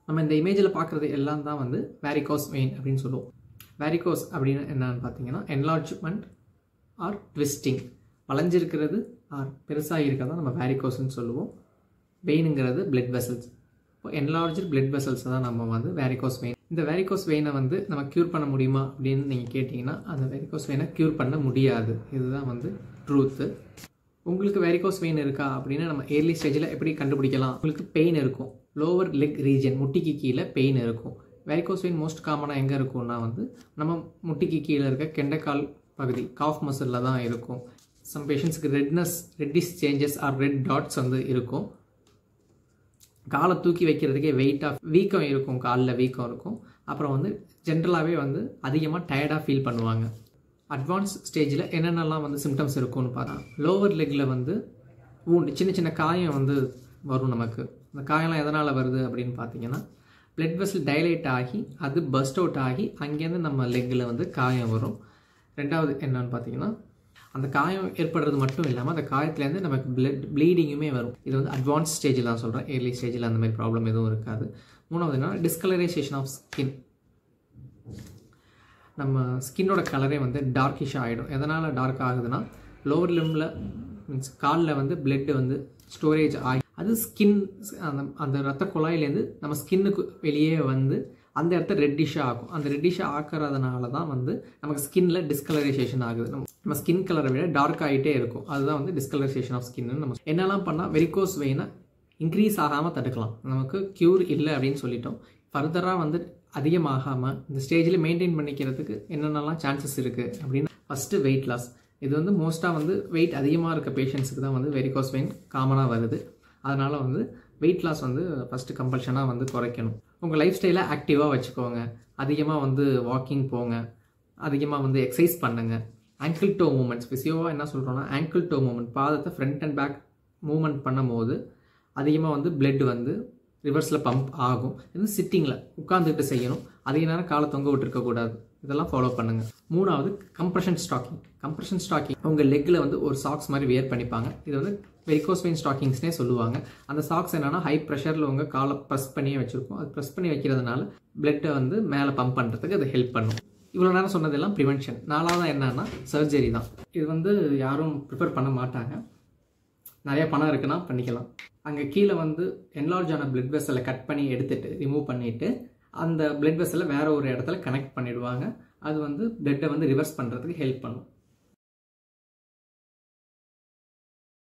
நம்ம இந்த இமேஜில் பார்க்குறது எல்லாம் தான் வந்து வேரிகோஸ் வெயின் அப்படின்னு சொல்லுவோம் வேரிகோஸ் அப்படின்னு என்னன்னு பார்த்தீங்கன்னா என்லார்ஜ்மெண்ட் ஆர் ட்விஸ்டிங் வளைஞ்சிருக்கிறது ஆர் பெருசாக இருக்கிறதா நம்ம வேரிகோஸ்ன்னு சொல்லுவோம் வெயினுங்கிறது பிளட் வெசல்ஸ் இப்போ என்லார்ஜ் பிளட் வெசல்ஸ் தான் நம்ம வந்து வேரிகோஸ் வெயின் இந்த வேரிகோஸ் வெயினை வந்து நம்ம க்யூர் பண்ண முடியுமா அப்படின்னு நீங்கள் கேட்டிங்கன்னா அந்த வேரிகோஸ் வெயினை க்யூர் பண்ண முடியாது இதுதான் வந்து ட்ரூத்து உங்களுக்கு வேரிகோஸ் வெயின் இருக்கா அப்படின்னு நம்ம ஏர்லி ஸ்டேஜில் எப்படி கண்டுபிடிக்கலாம் உங்களுக்கு பெயின் இருக்கும் லோவர் லெக் ரீஜன் முட்டிக்கு கீழே பெயின் இருக்கும் வேரிகோஸ் வெயின் மோஸ்ட் காமனாக எங்கே இருக்கும்னா வந்து நம்ம முட்டிக்கு கீழே இருக்க கெண்டைக்கால் பகுதி காஃப் மசிலில் தான் இருக்கும் சம் பேஷண்ட்ஸ்க்கு redness reddish changes or red dots வந்து இருக்கும் காலை தூக்கி வைக்கிறதுக்கே வெயிட்டாக வீக்கம் இருக்கும் காலில் வீக்கம் இருக்கும் அப்புறம் வந்து ஜென்ரலாகவே வந்து அதிகமாக டயர்டாக ஃபீல் பண்ணுவாங்க அட்வான்ஸ் ஸ்டேஜில் என்னென்னலாம் வந்து சிம்டம்ஸ் இருக்கும்னு பார்த்தா லோவர் லெக்கில் வந்து ஊண்டு சின்ன சின்ன காயம் வந்து வரும் நமக்கு அந்த காயம்லாம் எதனால் வருது அப்படின்னு பார்த்தீங்கன்னா பிளட் வெசல் டைலேட் ஆகி அது பஸ்ட் அவுட் ஆகி அங்கேருந்து நம்ம லெக்கில் வந்து காயம் வரும் ரெண்டாவது என்னன்னு பார்த்தீங்கன்னா அந்த காயம் ஏற்படுறது மட்டும் இல்லாமல் அந்த காயத்துலேருந்து நமக்கு பிளட் ப்ளீடிங்குமே வரும் இது வந்து அட்வான்ஸ் ஸ்டேஜில் தான் சொல்கிறேன் ஏர்லி ஸ்டேஜில் அந்த மாதிரி ப்ராப்ளம் எதுவும் இருக்காது மூணாவது என்ன டிஸ்கலரைசேஷன் ஆஃப் ஸ்கின் நம்ம ஸ்கின்னோட கலரே வந்து டார்க்கிஷ் ஆகிடும் எதனால் டார்க் ஆகுதுன்னா லோவர் லிம்பில் மீன்ஸ் காலில் வந்து பிளட்டு வந்து ஸ்டோரேஜ் ஆகி அது ஸ்கின் அந்த அந்த ரத்த குழாயிலேருந்து நம்ம ஸ்கின்னுக்கு வெளியே வந்து அந்த இடத்த ரெட்டிஷாக ஆகும் அந்த ரெட்டிஷாக ஆக்கிறதுனால தான் வந்து நமக்கு ஸ்கின்ல டிஸ்கலரைசேஷன் ஆகுது நம்ம நம்ம ஸ்கின் கலரை விட டார்க் ஆகிட்டே இருக்கும் அதுதான் வந்து டிஸ்கலரைசேஷன் ஆஃப் ஸ்கின்னு நம்ம என்னெல்லாம் பண்ணால் வெரிகோஸ் வெயினை இன்க்ரீஸ் ஆகாமல் தடுக்கலாம் நமக்கு க்யூர் இல்லை அப்படின்னு சொல்லிட்டோம் ஃபர்தராக வந்து அதிகமாகாமல் இந்த ஸ்டேஜில் மெயின்டைன் பண்ணிக்கிறதுக்கு என்னென்னலாம் சான்சஸ் இருக்குது அப்படின்னு ஃபஸ்ட்டு வெயிட் லாஸ் இது வந்து மோஸ்ட்டாக வந்து வெயிட் அதிகமாக இருக்க பேஷண்ட்ஸுக்கு தான் வந்து வெரிகோஸ் வெயின் காமனாக வருது அதனால் வந்து வெயிட் லாஸ் வந்து ஃபஸ்ட்டு கம்பல்ஷனாக வந்து குறைக்கணும் உங்கள் லைஃப் ஸ்டைலை ஆக்டிவாக வச்சுக்கோங்க அதிகமாக வந்து வாக்கிங் போங்க அதிகமாக வந்து எக்ஸசைஸ் பண்ணுங்க ஆங்கிள் டோ மூமெண்ட்ஸ் ஃபிசியோவாக என்ன சொல்கிறோன்னா ஆங்கிள் டோ மூமெண்ட் பாதத்தை ஃப்ரண்ட் அண்ட் பேக் மூமெண்ட் பண்ணும்போது அதிகமாக வந்து பிளட் வந்து ரிவர்ஸில் பம்ப் ஆகும் இது சிட்டிங்கில் உட்காந்துக்கிட்டு செய்யணும் அதிக நேரம் காலை தொங்க விட்டுருக்கக்கூடாது இதெல்லாம் ஃபாலோ பண்ணுங்கள் மூணாவது கம்ப்ரெஷன் ஸ்டாக்கிங் கம்ப்ரெஷன் ஸ்டாக்கிங் உங்கள் லெக்கில் வந்து ஒரு சாக்ஸ் மாதிரி வியர் பண்ணிப்பாங்க இது வந்து வெரிகோஸ்வைன் ஸ்டாக்கிங்ஸ்னே சொல்லுவாங்க அந்த சாக்ஸ் என்னன்னா ஹை ப்ரெஷரில் உங்கள் காலை ப்ரெஸ் பண்ணியே வச்சுருக்கோம் அது ப்ரெஸ் பண்ணி வைக்கிறதுனால பிளட்டை வந்து மேலே பம்ப் பண்ணுறதுக்கு அது ஹெல்ப் பண்ணும் இவ்வளோ நேரம் சொன்னதெல்லாம் ப்ரிவென்ஷன் நாலாவது என்னன்னா சர்ஜரி தான் இது வந்து யாரும் ப்ரிப்பேர் பண்ண மாட்டாங்க நிறைய பணம் இருக்குன்னா பண்ணிக்கலாம் அங்கே கீழே வந்து என்லார்ஜ் ஆன பிளட் வெசலை கட் பண்ணி எடுத்துட்டு ரிமூவ் பண்ணிவிட்டு அந்த பிளட் வெசலை வேற ஒரு இடத்துல கனெக்ட் பண்ணிடுவாங்க அது வந்து பிளட்டை வந்து ரிவர்ஸ் பண்ணுறதுக்கு ஹெல்ப் பண்ணும்